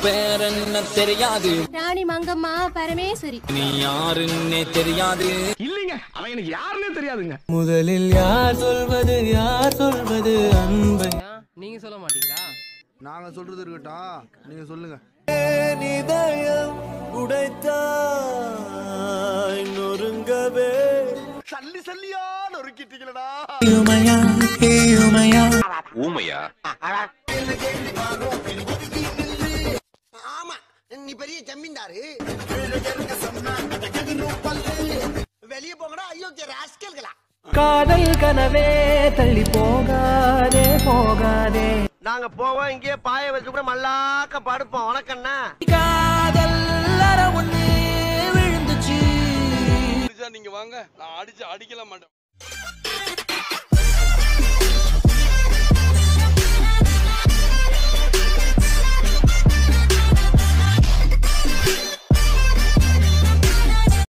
பேர் என்ன தெரியாது ராணி மங்கம்மா பரமேஸ்வரி நீ யாருன்னே தெரியாது இல்லைங்க அவன் எனக்கு யாருன்னே தெரியாதுங்க முதலில் யார் சொல்வது யார் சொல்வது அன்பை நீங்க சொல்ல மாட்டீங்களா நாங்க சொல்றது இருக்கட்டும் நீங்க சொல்லுங்க இதயம் உடைத்தாய் நொறுங்கவே சல்லி சல்லியா நொறுக்கிட்டீங்களடா ஏயுமையா ஏயுமையா ஊமையா ஆமா நீ பெரிய ஜமீன்தாரு வெளியே போங்கடா அயோக்கிய ராஸ்கல்களா காதல் கனவே தள்ளி போகாதே போகாதே நாங்க போவோம் இங்கேயே பாய வச்சு கூட மல்லாக்க படுப்போம் வணக்கண்ணா காதல் அற ஒண்ணு விழுந்துச்சு நீங்க வாங்க நான் அடிச்சு அடிக்கல மாட்டேன்